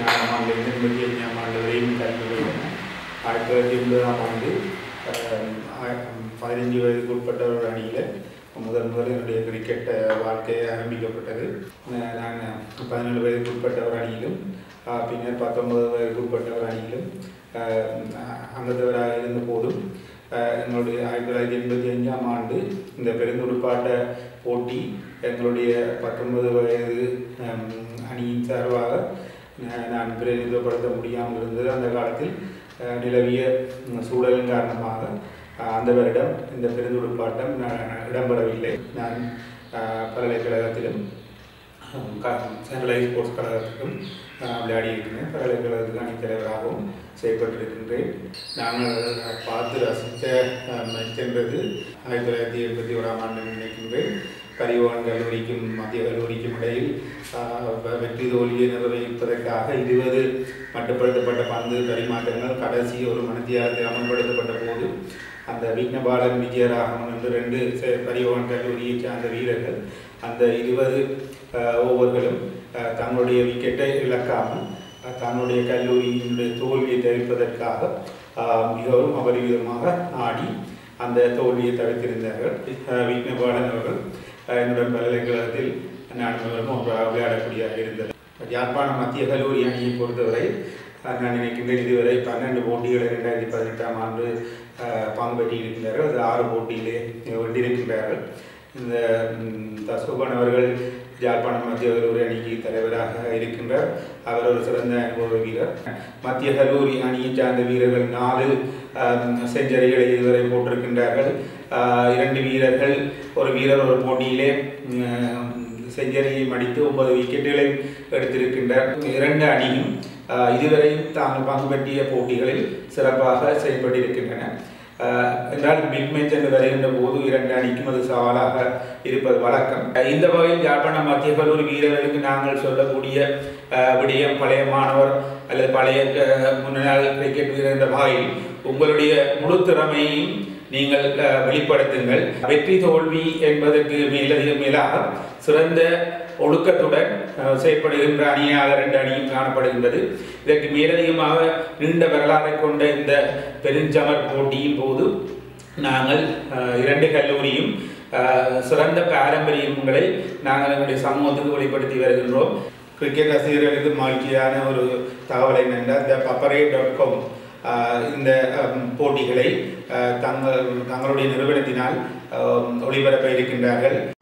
நாலாம் ஆண்டிலிருந்து எண்பத்தி அஞ்சாம் ஆண்டு வரையும் கல்வி பயின்றன ஆயிரத்தி தொள்ளாயிரத்தி எண்பதாம் ஆண்டு அஹ், ஆய- பதினைஞ்சு வயதுக்கு உட்பட்ட ஒரு அணியில் முதல் முதல் என்னுடைய கிரிக்கெட் அஹ், வாழ்க்கை ஆரம்பிக்கப்பட்டது அஹ், நான் பதினேழு வயதுக்கு உட்பட்ட ஒரு அணியிலும் அஹ், பின்னர் பத்தொன்பது வயதுக்கு உட்பட்ட ஒரு அணியிலும் அஹ், அங்கத்தவராக இருந்த போதும் அஹ், எங்களுடைய ஆயிரத்தி தொள்ளாயிரத்தி எண்பத்தி அஞ்சாம் ஆண்டு இந்த பெருந்துடுப்பாட்ட போட்டி எங்களுடைய பத்தொன்பது வயது ஹம், அணியின் சார்பாக அஹ், நான் பிரதிநிதித்துவப்படுத்த முடியாமல் இருந்தது அந்த காலத்தில் அஹ், நிலவிய ம், சூழலின் காரணமாக அஹ், அந்த வருடம் இந்த பெருந்துடுப்பாட்டம் ந- இடம்பெறவில்லை நான் அஹ், பல்கலைக்கழகத்திலும் சென்ட்ரலைஸ் ஸ்போர்ட்ஸ் கழகத்துக்கும் அஹ், விளையாடி இருக்கிறேன் பல்கலைக்கழகத்துக்கு அணித்தலைவராகவும் செயல்பட்டிருக்கின்றேன் நாங்கள் பார்த்து ரசித்த அஹ், மேட்ச் என்பது ஆயிரத்தி தொள்ளாயிரத்தி எண்பத்தி ஓராம் ஆண்டு நினைக்கின்றேன் கரிவான் கல்லூரிக்கும் மத்திய கல்லூரிக்கும் இடையில் ஆஹ், வெ- வெற்றி தோல்வியை நிர்வகிப்பதற்காக இருபது மட்டுப்படுத்தப்பட்ட பந்து பரிமாற்றங்கள் கடைசி ஒரு மனத்தியாகத்தில் அமல்படுத்தப்பட்ட போது அந்த விக்னபாலன் விஜயராகவன் என்று ரெண்டு செ- பரிவான் கல்லூரியை சார்ந்த வீரர்கள் அந்த இருபது ஆஹ், ஓவர்களும் ஆஹ், தங்களுடைய விக்கெட்டை இழக்காமல் ஆஹ், தன்னுடைய கல்லூரியினுடைய தோல்வியை தவிர்ப்பதற்காக ஆஹ், மிகவும் அபரிவிதமாக ஆடி அந்த தோல்வியை தவிர்த்திருந்தார்கள் ஆஹ், விக்னபாலன் அவர்கள் ஆஹ், என்னுடன் பல்கலைக்கழகத்தில் நான் அவரும் ஒன்றாக விளையாடக்கூடியதாக இருந்தது யாழ்ப்பாணம் மத்திய கல்லூரி அணியை பொறுத்தவரை ஆஹ், நான் நினைக்கின்றேன் இதுவரை பன்னெண்டு போட்டிகளை ரெண்டாயிரத்தி பதினெட்டாம் ஆண்டு ஆஹ், பங்கு பெற்றிருக்கின்றார்கள் அது ஆறு போட்டியிலே வென்றிருக்கின்றார்கள் இந்த ம், தசோபன் அவர்கள் யாழ்ப்பாணம் மத்திய கல்லூரி அணிக்கு தலைவராக இருக்கின்றார் அவர் ஒரு சிறந்த அனுபவ வீரர் மத்திய கல்லூரி அணியை சார்ந்த வீரர்கள் நாலு செஞ்சரிகளை இதுவரை போட்டிருக்கின்றார்கள் ஆஹ், இரண்டு வீரர்கள் ஒரு வீரர் ஒரு போட்டியிலே ம், செஞ்சரியை மடித்து ஒன்பது விக்கெட்டுகளை எடுத்திருக்கின்றார் இரண்டு அணியும் ஆஹ், இதுவரையும் தாங்கள் பங்கு பெற்றிய போட்டிகளில் சிறப்பாக செயல்பட்டிருக்கின்றன ஆஹ், என்றால் பிக் மேட்ச் என்று வருகின்ற போது இரண்டு அணிக்கும் அது சவாலாக இருப்பது வழக்கம் இந்த வகையில் யாழ்ப்பாணம் மத்திய கல்லூரி வீரர்களுக்கு நாங்கள் சொல்லக்கூடிய ஆஹ், விடயம் பழைய மாணவர் அல்லது பழைய ஆஹ், முன்னாள் கிரிக்கெட் வீரர் என்ற வகையில் உங்களுடைய முழு திறமையையும் நீங்கள் அஹ், வெளிப்படுத்துங்கள் வெற்றி தோல்வி என்பதற்கு மேலதிக மேலாக சிறந்த ஒழுக்கத்துடன் அஹ், செயல்படுகின்ற அணியாக ரெண்டு அணியும் காணப்படுகின்றது இதற்கு மேலதிகமாக நீண்ட வரலாறை கொண்ட இந்த பெருஞ்சமர் போட்டியின் போது நாங்கள் அஹ், இரண்டு கல்லூரியும் அஹ், சிறந்த பாரம்பரியங்களை நாங்கள் எங்களுடைய சமூகத்துக்கு வெளிப்படுத்தி வருகின்றோம் கிரிக்கெட் ரசிகர்களுக்கு மகிழ்ச்சியான ஒரு தகவல் என்னென்றால் த பப்பரே டாட் காம் இந்த அம், போட்டிகளை அஹ், தங்கள் தங்களுடைய நிறுவனத்தினால் அம், ஒளிபரப்ப இருக்கின்றார்கள்